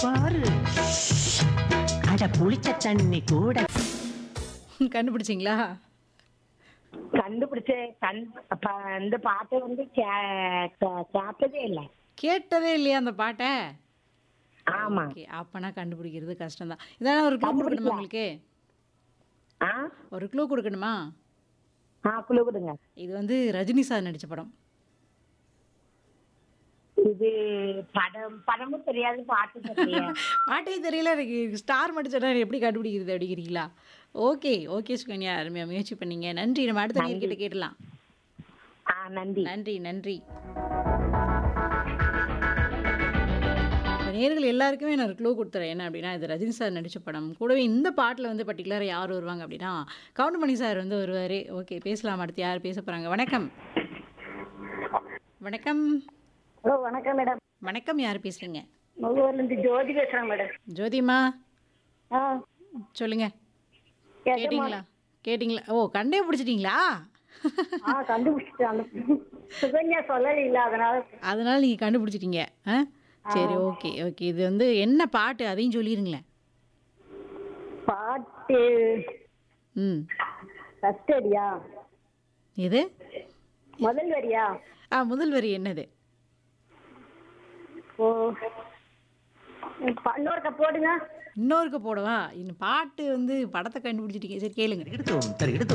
பாரு அட புளிச்ச தண்ணி கூட கண்டுபிடிச்சிங்களா கண்டுபிடிச்சேன் கண் ப- இந்த பாட்டை வந்து கே- கே- கேட்டதே இல்லை கேட்டதே இல்லையா அந்த பாட்டை ஆமா ஓகே அப்பனா கண்டுபிடிக்கிறது கஷ்டம் தான் இதான ஒரு க்ளூ கொடுக்கணுமா உங்களுக்கு ஆ ஒரு க்ளூ கொடுக்கணுமா ஆ குழு கொடுங்க இது வந்து ரஜினி சார் நடிச்ச படம் இது படம் படமும் தெரியாது பாட்டு தெரியாது பாட்டே தெரியல எனக்கு ஸ்டார் மட்டும் சொன்னா எப்படி கண்டுபிடிக்கிறது அப்படிங்கிறீங்களா ஓகே ஓகே சுகன்யா அருமையா முயற்சி பண்ணீங்க நன்றி நம்ம அடுத்த நேர்கிட்ட கேட்டலாம் ஆ நன்றி நன்றி நன்றி இப்ப நேர்கள் எல்லாருக்குமே நான் ஒரு க்ளூ கொடுத்துறேன் என்ன அப்படின்னா இது ரஜினி சார் நடித்த படம் கூடவே இந்த பாட்டில் வந்து பர்டிகுலராக யார் வருவாங்க அப்படின்னா கவுண்டமணி சார் வந்து வருவார் ஓகே பேசலாம் அடுத்து யார் பேச போகிறாங்க வணக்கம் வணக்கம் ஹலோ வணக்கம் மேடம் வணக்கம் யார் பேசுகிறீங்க முகவர்லேருந்து ஜோதி பேசுகிறேன் மேடம் ஜோதிமா ஆ சொல்லுங்க கேட்டிங்களா கேட்டிங்களா ஓ கண்டே பிடிச்சிட்டிங்களா ஆ கண்டுபிடிச்சிட்டேன் அந்த சுகன்யா சொல்லல அதனால அதனால நீங்கள் கண்டுபிடிச்சிட்டீங்க ஆ சரி ஓகே ஓகே இது வந்து என்ன பாட்டு அதையும் சொல்லிடுங்களேன் பாட்டு ம் ஃபர்ஸ்ட் அடியா இது முதல் வரியா ஆ முதல் வரி என்னது ஓ இன்னொருக்க போடுங்க இன்னொருக்கு போடவா இன்னும் பாட்டு வந்து படத்தை கண்டுபிடிச்சிட்டீங்க சரி கேளுங்க எடுத்தோம் தரு எடுத்தோம்